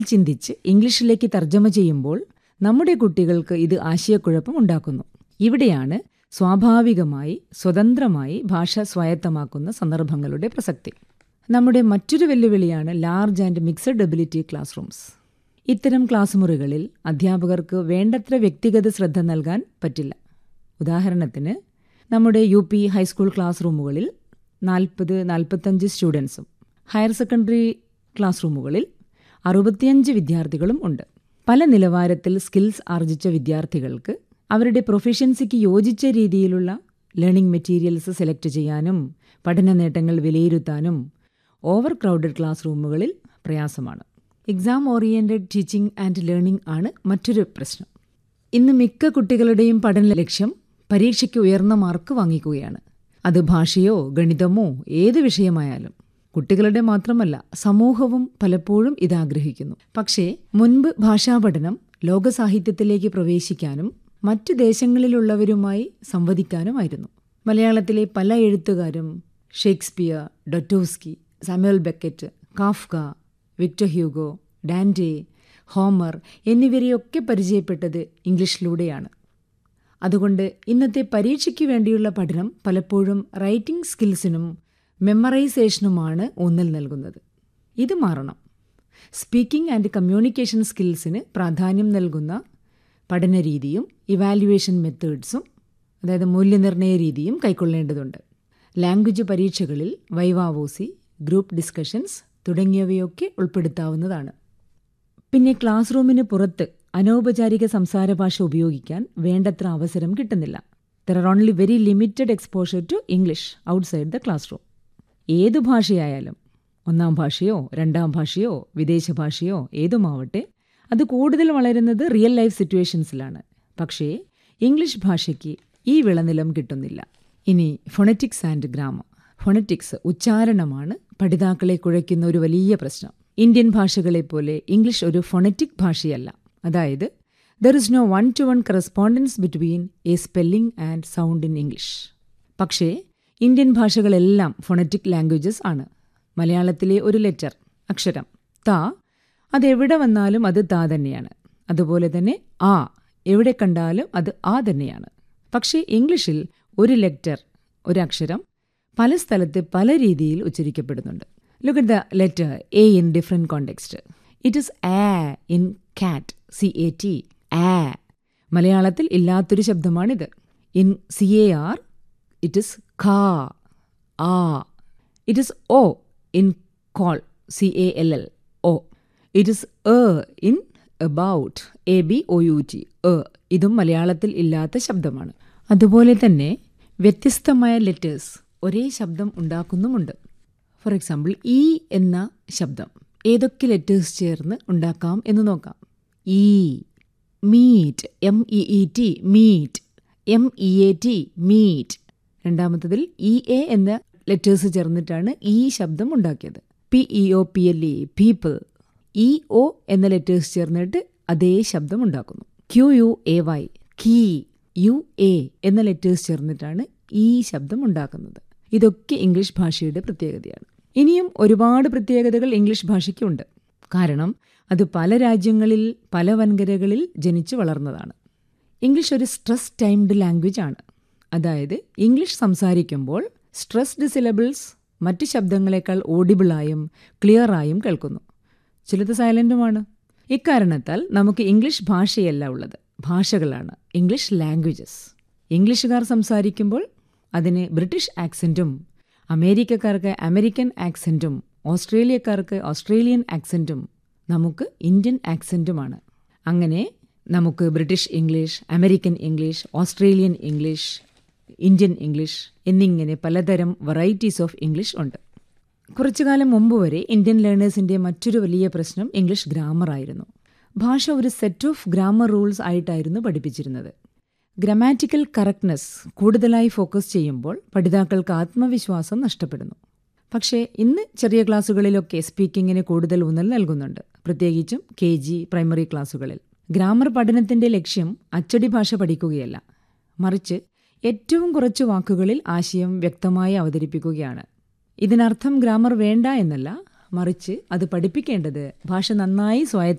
ചിന്തിച്ച് ഇംഗ്ലീഷിലേക്ക് തർജ്ജമ ചെയ്യുമ്പോൾ നമ്മുടെ കുട്ടികൾക്ക് ഇത് ആശയക്കുഴപ്പം ഉണ്ടാക്കുന്നു ഇവിടെയാണ് സ്വാഭാവികമായി സ്വതന്ത്രമായി ഭാഷ സ്വായത്തമാക്കുന്ന സന്ദർഭങ്ങളുടെ പ്രസക്തി നമ്മുടെ മറ്റൊരു വെല്ലുവിളിയാണ് large and mixed ability class rooms ഇത്തരം ക്ലാസ് മുറികളിൽ അധ്യാപകർക്ക് വേണ്ടത്ര വ്യക്തിഗത ശ്രദ്ധ നൽകാൻ പറ്റില്ല ഉദാഹരണത്തിന് നമ്മുടെ യു പി ഹൈസ്കൂൾ ക്ലാസ് റൂമുകളിൽ നാൽപ്പത് നാൽപ്പത്തഞ്ച് സ്റ്റുഡൻസും ഹയർ സെക്കൻഡറി ക്ലാസ് റൂമുകളിൽ അറുപത്തിയഞ്ച് വിദ്യാർത്ഥികളും ഉണ്ട് പല നിലവാരത്തിൽ സ്കിൽസ് ആർജിച്ച വിദ്യാർത്ഥികൾക്ക് അവരുടെ പ്രൊഫഷൻസിക്ക് യോജിച്ച രീതിയിലുള്ള ലേണിംഗ് മെറ്റീരിയൽസ് സെലക്ട് ചെയ്യാനും പഠന നേട്ടങ്ങൾ വിലയിരുത്താനും ഓവർ ക്രൗഡഡ് ക്ലാസ് റൂമുകളിൽ പ്രയാസമാണ് exam oriented teaching and learning ആണ് മറ്റൊരു പ്രശ്നം ഇന്ന് മിക്ക കുട്ടികളുടെയും പഠന ലക്ഷ്യം പരീക്ഷയ്ക്ക് ഉയർന്ന മാർക്ക് വാങ്ങിക്കുകയാണ് അത് ഭാഷയോ ഗണിതമോ ഏത് വിഷയമായാലും കുട്ടികളുടെ മാത്രമല്ല സമൂഹവും പലപ്പോഴും ഇതാഗ്രഹിക്കുന്നു പക്ഷേ മുൻപ് ഭാഷാപഠനം ലോകസാഹിത്യത്തിലേക്ക് പ്രവേശിക്കാനും മറ്റു ദേശങ്ങളിലുള്ളവരുമായി സംവദിക്കാനുമായിരുന്നു മലയാളത്തിലെ പല എഴുത്തുകാരും Shakespeare Dostoevsky Samuel Beckett Kafka Victor Hugo Dante Homer എന്നിവരെയൊക്കെ പരിചയപ്പെട്ടത് ഇംഗ്ലീഷിലൂടെയാണ് അതുകൊണ്ട് ഇന്നത്തെ പരീക്ഷയ്ക്ക് വേണ്ടിയുള്ള പഠനം പലപ്പോഴും റൈറ്റിംഗ് സ്കിൽസിനും മെമ്മറൈസേഷനുമാണ് ഊന്നൽ നൽകുന്നത് ഇത് മാറണം സ്പീക്കിംഗ് ആൻഡ് കമ്മ്യൂണിക്കേഷൻ സ്കിൽസിന് പ്രാധാന്യം നൽകുന്ന പഠനരീതിയും ഇവാലുവേഷൻ മെത്തേഡ്സും അതായത് മൂല്യനിർണ്ണയ രീതിയും കൈക്കൊള്ളേണ്ടതുണ്ട് ലാംഗ്വേജ് പരീക്ഷകളിൽ വൈവാവോസി ഗ്രൂപ്പ് ഡിസ്കഷൻസ് തുടങ്ങിയവയൊക്കെ ഉൾപ്പെടുത്താവുന്നതാണ് പിന്നെ ക്ലാസ് റൂമിന് പുറത്ത് അനൗപചാരിക സംസാര ഭാഷ ഉപയോഗിക്കാൻ വേണ്ടത്ര അവസരം കിട്ടുന്നില്ല there are only very limited exposure to English outside the class room ഏതു ഭാഷയായാലും ഒന്നാം ഭാഷയോ രണ്ടാം ഭാഷയോ വിദേശ ഭാഷയോ ഏതുമാവട്ടെ അത് കൂടുതൽ വളരുന്നത് റിയൽ ലൈഫ് സിറ്റുവേഷൻസിലാണ് പക്ഷേ ഇംഗ്ലീഷ് ഭാഷയ്ക്ക് ഈ വിളനിലം കിട്ടുന്നില്ല ഇനി ഫൊണറ്റിക്സ് ആൻഡ് ഗ്രാമർ ഫൊണറ്റിക്സ് ഉച്ചാരണമാണ് പഠിതാക്കളെ കുഴയ്ക്കുന്ന ഒരു വലിയ പ്രശ്നം ഇന്ത്യൻ ഭാഷകളെപ്പോലെ ഇംഗ്ലീഷ് ഒരു ഫൊണറ്റിക് ഭാഷയല്ല അതായത് there is no one to one correspondence between a spelling and sound in English പക്ഷേ ഇന്ത്യൻ ഭാഷകളെല്ലാം ഫൊണറ്റിക് ലാംഗ്വേജസ് ആണ് മലയാളത്തിലെ ഒരു ലെറ്റർ അക്ഷരം ത അതെവിടെ വന്നാലും അത് താ തന്നെയാണ് അതുപോലെ തന്നെ ആ എവിടെ കണ്ടാലും അത് ആ തന്നെയാണ് പക്ഷേ ഇംഗ്ലീഷിൽ ഒരു ലെറ്റർ ഒരക്ഷരം പല സ്ഥലത്ത് പല രീതിയിൽ ഉച്ചരിക്കപ്പെടുന്നുണ്ട് look at the letter A in different context it is ah in cat C A T ah മലയാളത്തിൽ ഇല്ലാത്തൊരു ശബ്ദമാണിത് in C A R it is ഖാ ah it is O in call C A L L O it is A in about A B O U T A ഇതും മലയാളത്തിൽ ഇല്ലാത്ത ശബ്ദമാണ് അതുപോലെ തന്നെ വ്യത്യസ്തമായ ലെറ്റേഴ്സ് ഒരേ ശബ്ദം ഉണ്ടാക്കുന്നുമുണ്ട് ഫോർ എക്സാമ്പിൾ ഇ എന്ന ശബ്ദം ഏതൊക്കെ ലെറ്റേഴ്സ് ചേർന്ന് ഉണ്ടാക്കാം എന്ന് നോക്കാം E meet M E E T meet M E A T meet രണ്ടാമത്തതിൽ ഇ എ എന്ന ലെറ്റേഴ്സ് ചേർന്നിട്ടാണ് ഈ ശബ്ദം ഉണ്ടാക്കിയത് P E O P L E people E O എന്ന ലെറ്റേഴ്സ് ചേർന്നിട്ട് അതേ ശബ്ദം ഉണ്ടാക്കുന്നു Q U A Y key U A എന്ന ലെറ്റേഴ്സ് ചേർന്നിട്ടാണ് ഈ ശബ്ദം ഉണ്ടാക്കുന്നത് ഇതൊക്കെ ഇംഗ്ലീഷ് ഭാഷയുടെ പ്രത്യേകതയാണ് ഇനിയും ഒരുപാട് പ്രത്യേകതകൾ ഇംഗ്ലീഷ് ഭാഷയ്ക്കുണ്ട് കാരണം അത് പല രാജ്യങ്ങളിൽ പല വൻകരകളിൽ ജനിച്ചു വളർന്നതാണ് ഇംഗ്ലീഷ് ഒരു സ്ട്രെസ് ടൈംഡ് ലാംഗ്വേജ് ആണ് അതായത് ഇംഗ്ലീഷ് സംസാരിക്കുമ്പോൾ സ്ട്രെസ്ഡ് സിലബിൾസ് മറ്റ് ശബ്ദങ്ങളെക്കാൾ ഓഡിബിളായും ക്ലിയറായും കേൾക്കുന്നു ചിലത് സൈലൻറ്റുമാണ് ഇക്കാരണത്താൽ നമുക്ക് ഇംഗ്ലീഷ് ഭാഷയല്ല ഉള്ളത് ഭാഷകളാണ് ഇംഗ്ലീഷ് ലാംഗ്വേജസ് ഇംഗ്ലീഷുകാർ സംസാരിക്കുമ്പോൾ അതിന് ബ്രിട്ടീഷ് ആക്സെൻറ്റും അമേരിക്കക്കാർക്ക് അമേരിക്കൻ ആക്സെൻറ്റും ഓസ്ട്രേലിയക്കാർക്ക് ഓസ്ട്രേലിയൻ ആക്സെൻറ്റും നമുക്ക് ഇന്ത്യൻ ആക്സെൻറ്റുമാണ് അങ്ങനെ നമുക്ക് British English American English Australian English Indian English എന്നിങ്ങനെ പലതരം വെറൈറ്റീസ് ഓഫ് ഇംഗ്ലീഷ് ഉണ്ട് കുറച്ചു കാലം മുമ്പ് വരെ ഇന്ത്യൻ ലേണേഴ്സിൻ്റെ മറ്റൊരു വലിയ പ്രശ്നം ഇംഗ്ലീഷ് ഗ്രാമർ ആയിരുന്നു ഭാഷ ഒരു സെറ്റ് ഓഫ് ഗ്രാമർ റൂൾസ് ആയിട്ടായിരുന്നു പഠിപ്പിച്ചിരുന്നത് ഗ്രമാറ്റിക്കൽ കറക്റ്റ്നെസ് കൂടുതലായി ഫോക്കസ് ചെയ്യുമ്പോൾ പഠിതാക്കൾക്ക് ആത്മവിശ്വാസം നഷ്ടപ്പെടുന്നു പക്ഷേ ഇന്ന് ചെറിയ ക്ലാസ്സുകളിലൊക്കെ സ്പീക്കിങ്ങിന് കൂടുതൽ ഊന്നൽ നൽകുന്നുണ്ട് പ്രത്യേകിച്ചും കെ ജി പ്രൈമറി ക്ലാസ്സുകളിൽ ഗ്രാമർ പഠനത്തിന്റെ ലക്ഷ്യം അച്ചടി ഭാഷ പഠിക്കുകയല്ല മറിച്ച് ഏറ്റവും കുറച്ച് വാക്കുകളിൽ ആശയം വ്യക്തമായി അവതരിപ്പിക്കുകയാണ് ഇതിനർത്ഥം ഗ്രാമർ വേണ്ട എന്നല്ല മറിച്ച് അത് പഠിപ്പിക്കേണ്ടത് ഭാഷ നന്നായി സ്വായത്ത